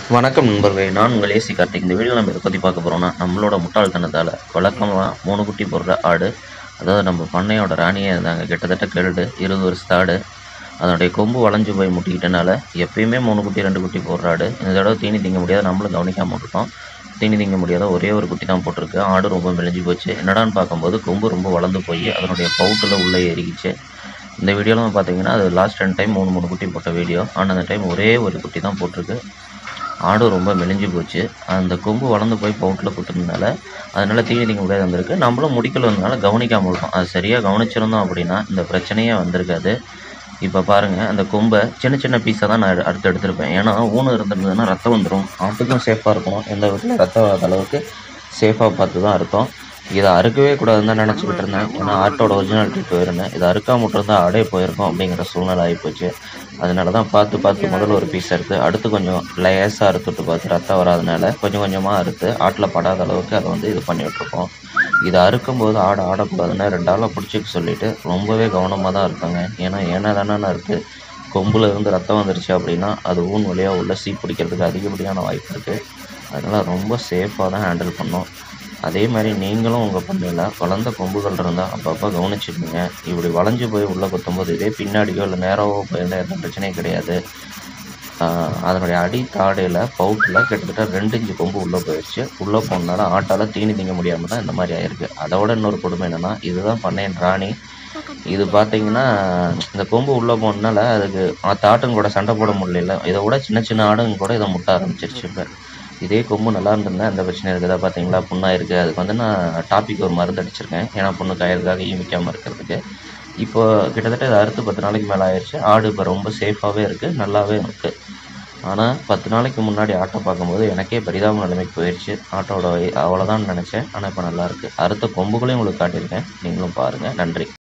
வணக்கம் நண்பர்களே நான் உங்கள் ஏசி கார்த்திக் இந்த வீடியோ நம்ம எதை பற்றி பார்க்க போகிறோம்னா நம்மளோட முட்டாள்தனத்தால் வழக்கமாக மூணு குட்டி போடுற ஆடு அதாவது நம்ம பண்ணையோட ராணியே இருந்தாங்க கிட்டத்தட்ட கெழுடு இருபது வருஷத்து ஆடு அதனுடைய கொம்பு வளைஞ்சு போய் முட்டிக்கிட்டனால எப்பயுமே மூணு குட்டி ரெண்டு குட்டி போடுற ஆடு இந்த தடவை தீனி திங்க முடியாத நம்மளும் கவனிக்காம விட்டுட்டோம் தீனி திங்க முடியாத ஒரே ஒரு குட்டி தான் போட்டிருக்கு ஆடு ரொம்ப மெலிஞ்சு போச்சு என்னடான்னு பார்க்கும்போது கொம்பு ரொம்ப வளர்ந்து போய் அதனுடைய பவுட்டில் உள்ளே ஏறிக்கிச்சு இந்த வீடியோலாம் பார்த்தீங்கன்னா அது லாஸ்ட் ரெண்டு டைம் மூணு மூணு குட்டி போட்ட வீடியோ ஆனால் அந்த டைம் ஒரே ஒரு குட்டி தான் போட்டிருக்கு ஆடும் ரொம்ப மெலிஞ்சு போச்சு அந்த கொம்பு வளர்ந்து போய் பவுட்டில் குத்துனதுனால அதனால் தீனி திங்க முடியாது வந்திருக்கு நம்மளும் முடிக்கலனால கவனிக்காம விட்டோம் அது சரியாக கவனிச்சிருந்தோம் அப்படின்னா இந்த பிரச்சனையே வந்திருக்காது இப்போ பாருங்கள் அந்த கொம்பை சின்ன சின்ன பீஸாக தான் நான் அறுத்து எடுத்திருப்பேன் ஏன்னா ஊனம் இருந்திருந்ததுன்னா ரத்தம் வந்துடும் ஆட்டுக்கும் சேஃபாக இருக்கணும் எந்த விதத்தில் ரத்தம் வராத அளவுக்கு சேஃபாக பார்த்து தான் அறுத்தோம் இதை அறுக்கவே கூடாதுன்னு தான் நினச்சிக்கிட்டு இருந்தேன் ஏன்னா ஆட்டோட ஒரிஜினாலிட்டி போயிருந்தேன் இதை அறுக்காம விட்டுருந்தா ஆடே போயிருக்கும் அப்படிங்கிற சூழ்நிலை ஆகிப்போச்சு அதனால தான் பார்த்து பார்த்து முதல்ல ஒரு பீஸ் அறுத்து அடுத்து கொஞ்சம் லேசாக அறுத்துட்டு பார்த்து ரத்தம் வராதனால கொஞ்சம் கொஞ்சமாக அறுத்து ஆட்டில் படாத அளவுக்கு அதை வந்து இது பண்ணி விட்ருக்கோம் இதை அறுக்கும்போது ஆடு ஆடக்கூடாதுன்னு ரெண்டு ஆளை பிடிச்சிக்க சொல்லிட்டு ரொம்பவே கவனமாக தான் இருப்பாங்க ஏன்னா ஏன்னா தானே இருக்குது கொம்புல இருந்து ரத்தம் வந்துருச்சு அப்படின்னா அது ஊன் வழியாக உள்ள சீ பிடிக்கிறதுக்கு அதிகப்படியான வாய்ப்பு இருக்குது அதனால் ரொம்ப சேஃபாக தான் ஹேண்டில் பண்ணோம் அதே மாதிரி நீங்களும் உங்கள் பண்ணையில் வளர்ந்த கொம்புகள் இருந்தால் அப்பப்போ கவனிச்சுக்கோங்க இப்படி வளைஞ்சு போய் உள்ளே குத்தும்போது இதே பின்னாடியோ இல்லை நேராவோ போயிருந்தால் எந்த பிரச்சனையும் கிடையாது ஆஹ் அதனுடைய அடி தாடையில் பவுட்டில் கிட்டத்தட்ட ரெண்டு இன்ச்சு கொம்பு உள்ளே போயிடுச்சு உள்ளே போனனால ஆட்டால் தீனி திங்க முடியாமல் தான் இந்த மாதிரி ஆயிருக்கு அதோட இன்னொரு கொடுமை என்னென்னா இதுதான் பண்ணையன் ராணி இது பார்த்தீங்கன்னா இந்த கொம்பு உள்ளே போனனால அதுக்கு மற்ற ஆட்டுங்க கூட சண்டை போட முடியல இதை விட சின்ன சின்ன ஆடுங்க கூட இதை முட்ட ஆரம்பிச்சிருச்சு இப்போ இதே கொம்பு நல்லா இருந்திருந்தா எந்த பிரச்சனையும் இருக்குதா பார்த்தீங்களா புண்ணாக இருக்குது அதுக்கு வந்து நான் டாபிக் ஒரு மருந்து அடிச்சிருக்கேன் ஏன்னா புண்ணு காயறதுக்காக ஈமிக்காமல் இருக்கிறதுக்கு இப்போ கிட்டத்தட்ட இது அறுத்து பத்து நாளைக்கு மேலே ஆயிடுச்சு ஆடு இப்போ ரொம்ப சேஃபாகவே இருக்குது நல்லாவே இருக்குது ஆனால் பத்து நாளைக்கு முன்னாடி ஆட்டை பார்க்கும்போது எனக்கே பரிதாப நிலைமைக்கு போயிடுச்சு ஆட்டோட அவ்வளோதான் நினச்சேன் ஆனால் இப்போ நல்லா இருக்குது அறுத்த கொம்புகளையும் உங்களுக்கு காட்டியிருக்கேன் நீங்களும் பாருங்கள் நன்றி